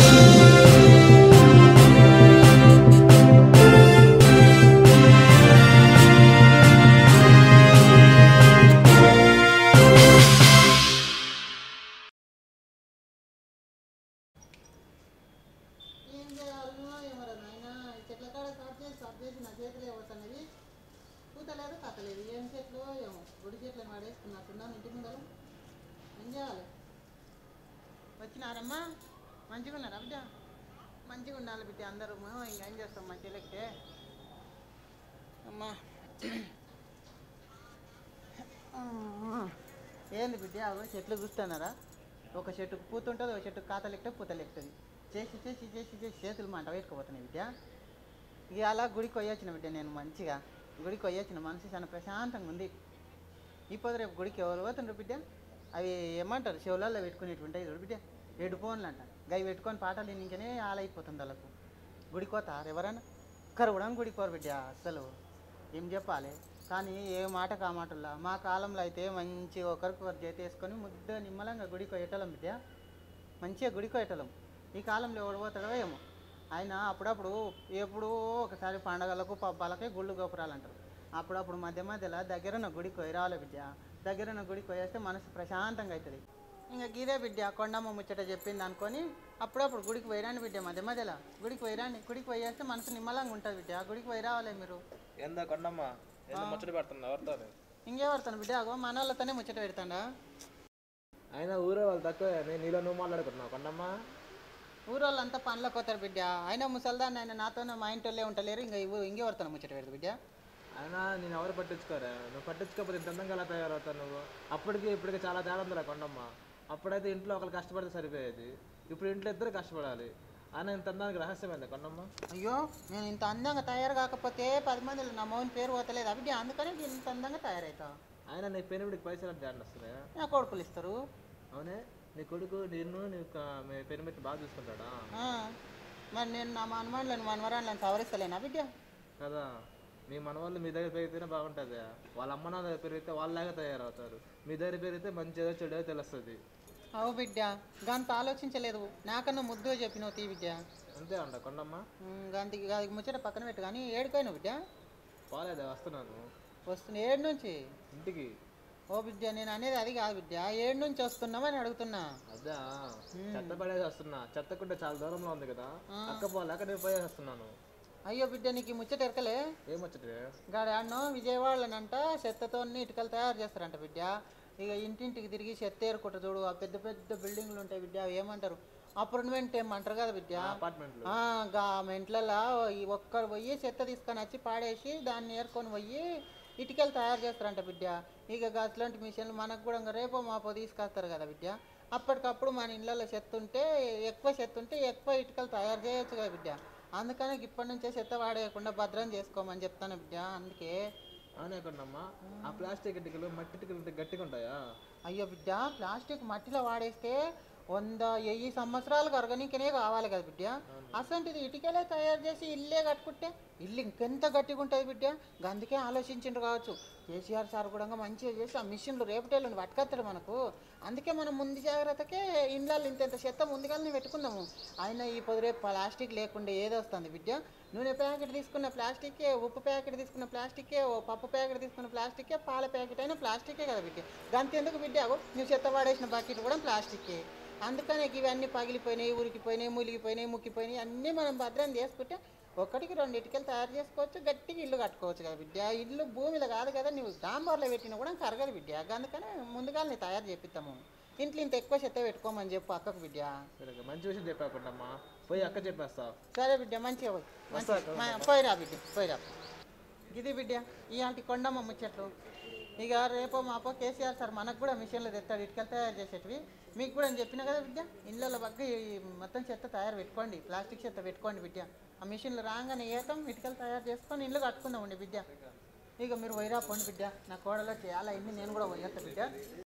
ఏం చేయాలనో ఏమరా నాయన ఈ చెట్ల కాడ కట్ చేసి కట్ చేసి నా చేతులు ఏమవుతున్నది పూతలేదు కట్టలేదు ఏం చెట్లు ఏమో గుడి చెట్లు వాడేసుకున్నట్టున్నాను ఇంటి ముందర ఏం చేయాలి వచ్చినారమ్మా మంచిగా ఉన్నారా బిడ్డ మంచిగా ఉండాలి బిడ్డ అందరూ మేము ఇంకా ఏం చేస్తాం మా చెల్లెక్కే అమ్మా ఏంది బిడ్డ అగో చెట్లు చూస్తున్నారా ఒక చెట్టుకు పూత ఉంటుంది ఒక చెట్టుకు కాతలు ఎక్కుతుంది పూతలు ఎక్కుతుంది చేసి చేసి చేసి చేసి చేతులు మంట పెట్టుకోపోతున్నాయి బిడ్డ ఇక అలా గుడికి పోయొచ్చిన బిడ్డ నేను మంచిగా గుడికి పోయొచ్చిన మనసు చాలా ప్రశాంతంగా ఉంది ఇప్పుడు రేపు గుడికి ఎవరు పోతుండ్రు బిడ్డ అవి ఏమంటారు చెవులలో పెట్టుకునేటువంటి చూడు బిడ్డ ఏడు ఫోన్లు అంట గవి పెట్టుకొని పాటలు ఇంకనే ఆలైపోతుంది వాళ్ళకు గుడికి పోతారు ఎవరైనా కరవడం గుడికి పోరు బిడ్డ అసలు ఏం చెప్పాలి కానీ ఏ మాట కా మాటల్లా మా కాలంలో అయితే మంచి ఒకరికొకరు చేతి వేసుకొని ముద్ద నిమ్మలంగా గుడికి పోయేటోళ్ళం బిడ్డ మంచిగా గుడికి పోయేటోళ్ళం ఈ కాలంలో ఎవడు పోతాడో ఏమో ఆయన అప్పుడప్పుడు ఎప్పుడూ ఒకసారి పండగలకు పబ్బాలకి గుళ్ళు గోపురాలు అంటారు అప్పుడప్పుడు మధ్య మధ్యలో దగ్గరున్న గుడికి పోయి రావాలి బిడ్డ దగ్గరున్న గుడికి పోయేస్తే మనసు ప్రశాంతంగా అవుతుంది ఇంకా గీదే బిడ్డ కొండమ్మ ముచ్చట చెప్పింది అనుకొని అప్పుడప్పుడు గుడికి పోయిరాండి బిడ్డ మధ్య మధ్యలో గుడికి పోయిరాండి గుడికి పోయేస్తే మనసు నిమ్మలంగా ఉంటుంది బిడ్డ గుడికి పోయి రావాలి మీరు ఏందా కొండమ్మ ఎందుకు ముచ్చట పెడుతున్నా ఎవరితో ఇంకెవరుతాను బిడ్డ అగో మన వాళ్ళతోనే ముచ్చట పెడతాడా అయినా ఊరే వాళ్ళు తక్కువ నేను నీలో నువ్వు మాట్లాడుకుంటున్నావు కొండమ్మ ఊరోళ్ళంతా పనులకు పోతారు బిడ్డ అయినా ముసల్దాన్ని ఆయన నాతోనే మా ఇంటి వాళ్ళే ఉంటలేరు ఇంకా ఇవ్వు ఇంకెవరుతాను ముచ్చట పెడతా బిడ్డ అయినా నేను ఎవరు పట్టించుకోరా నువ్వు పట్టించుకోకపోతే ఇంత అందంగా ఎలా తయారవుతావు నువ్వు అప్పటికి ఇప్పటికి చాలా తేడా ఉందిరా కొండమ్మ అప్పుడైతే ఇంట్లో ఒకరు కష్టపడితే సరిపోయేది ఇప్పుడు ఇంట్లో ఇద్దరు కష్టపడాలి అయినా ఇంత అందానికి రహస్యమైంది కొండమ్మ అయ్యో నేను ఇంత అందంగా తయారు కాకపోతే పది మందిలో నా మౌన్ పేరు పోతలేదు బిడ్డ అందుకనే నేను ఇంత అందంగా తయారవుతా అయినా నీ పెనిమిడికి పైసలు అంటే జాడి వస్తున్నాయా నా కొడుకులు ఇస్తారు అవునే నీ కొడుకు నిన్ను నీ క- మీ పెనిమిటి బాగా చూసుకుంటాడా ఆ, మరి నేను నా మనవాళ్ళని మనవరాళ్ళని సవరిస్తలేనా బిడ్డ కదా మీ మనవాళ్ళు మీ దగ్గర పెరిగితేనే బాగుంటుంది వాళ్ళ అమ్మ నాన్న దగ్గర పెరిగితే వాళ్ళలాగా తయారవుతారు మీ దగ్గర పెరిగితే మంచిదో చెడో తెలుస్తుంది అవు బిడ్డ గంత ఆలోచించలేదు నాకన్నా ముద్దుగా చెప్పినావు తీ బిడ్డ అంతే అంట కొండమ్మ ఉమ్, గంతికి అది ముచ్చట పక్కన పెట్టు కానీ ఏడుకోయినావు బిడ్డ పోలేదా వస్తున్నాను వస్తున్నా ఏడు నుంచి ఇంటికి ఓ బిడ్డ నేను అనేది అది కాదు బిడ్డ ఏడు నుంచి వస్తున్నామని అడుగుతున్నా అదా చెత్త పడేసి వస్తున్నా చెత్తకుంటే చాలా దూరంలో ఉంది కదా అక్క పోలేక నేను పోయేసి వస్తున్నాను అయ్యో బిడ్డ నీకు ఈ ముచ్చట ఎరకలే ఏమొచ్చటే గాడాడనో విజయవాడలోనంట చెత్తతో ఇటుకలు తయారు చేస్తారంట బిడ్డ ఇక ఇంటింటికి తిరిగి చెత్త ఏరుకుంటా చూడు ఆ పెద్ద పెద్ద బిల్డింగ్లు ఉంటాయి బిడ్డ అవి ఏమంటారు అపార్ట్మెంట్ ఏమంటారు కదా బిడ్డ అపార్ట్మెంట్లో ఆ, గా మెంట్లలో ఈ ఒక్కరు పోయి చెత్త తీసుకొని వచ్చి పాడేసి దాన్ని ఏరుకొని పోయి ఇటుకలు తయారు చేస్తారంట బిడ్డ ఇక అట్లాంటి మిషన్లు మనకు కూడా ఇంకా రేపో మాపో తీసుకొస్తారు కదా బిడ్డ అప్పటికప్పుడు మన ఇళ్ళలో చెత్త ఉంటే ఎక్కువ చెత్త ఉంటే ఎక్కువ ఇటుకలు తయారు చేయొచ్చు కదా బిడ్డ అందుకని ఇప్పటి నుంచే చెత్త వాడేయకుండా భద్రం చేసుకోమని చెప్తాను బిడ్డ అందుకే అవునే కొండమ్మ ఆ ప్లాస్టిక్ ఇటుకలు మట్టి ఇటుకలు ఉంటే గట్టిగా ఉంటాయా అయ్యో బిడ్డ ప్లాస్టిక్ మట్టిలో వాడేస్తే వంద వెయ్యి సంవత్సరాలకు అరగనికనే కావాలి కదా బిడ్డ అసంటిది ఇటుకలే తయారు చేసి ఇల్లే కట్టుకుంటే ఇల్లు ఇంకెంత గట్టిగా ఉంటుంది బిడ్డ అందుకే ఆలోచించిండ్రు కావచ్చు కేసీఆర్ సార్ కూడా మంచిగా చేసి ఆ మిషన్లు రేపటేళ్ళని పట్టుకొస్తాడు మనకు అందుకే మనం ముందు జాగ్రత్తకే ఇండ్లలో ఇంత ఇంత చెత్త ముందుగానే పెట్టుకుందాము ఆయన ఈ పొద్దు రేపు ప్లాస్టిక్ లేకుండా ఏది వస్తుంది బిడ్డ నూనె ప్యాకెట్ తీసుకున్న ప్లాస్టికే ఉప్పు ప్యాకెట్ తీసుకున్న ప్లాస్టికే ఓ పప్పు ప్యాకెట్ తీసుకున్న ప్లాస్టికే పాల ప్యాకెట్ అయినా ప్లాస్టికే కదా బిడ్డ దానికి ఎందుకు బిడ్డ అగో నువ్వు చెత్త వాడేసిన బకెట్ కూడా ప్లాస్టికే అందుకనే ఇవన్నీ పగిలిపోయినాయి ఉరికిపోయినాయి ములిగిపోయినాయి ముక్కిపోయినాయి అన్నీ మనం భద్రం చేసుకుంటే ఒకటికి రెండు ఇటుకలు తయారు చేసుకోవచ్చు గట్టిగా ఇల్లు కట్టుకోవచ్చు కదా బిడ్డ ఇల్లు భూమిలో కాదు కదా నువ్వు డాంబర్లో పెట్టినా కూడా కరగదు బిడ్డ అందుకనే ముందుగా నేను తయారు చేపిస్తాము ఇంట్లో ఇంత ఎక్కువ చెత్త పెట్టుకోమని చెప్పు అక్కకు బిడ్డ సరే మంచి విషయం చెప్పా కొండమ్మ పోయి అక్క చెప్పేస్తా సరే బిడ్డ మంచిగా పోయి మంచిగా మా- పోయిరా బిడ్డ పోయిరా ఇది బిడ్డ ఇలాంటి కొండమ్మ ముచ్చట్లు ఇక రేపో మాపో కేసీఆర్ సార్ మనకు కూడా మిషన్లు తెస్తాడు ఇటుకలు తయారు చేసేటివి మీకు కూడా నేను చెప్పిన కదా బిడ్డ ఇళ్ళలో బగ్గి మొత్తం చెత్త తయారు పెట్టుకోండి ప్లాస్టిక్ చెత్త పెట్టుకోండి బిడ్డ ఆ మిషన్లు రాగానే ఏతాం ఇటుకలు తయారు చేసుకొని ఇల్లు కట్టుకుందామండి బిడ్డ ఇక మీరు వైరా పోండి బిడ్డ నా కోడలో చేయాలా ఇన్ని నేను కూడా పోయేస్తా బిడ్డ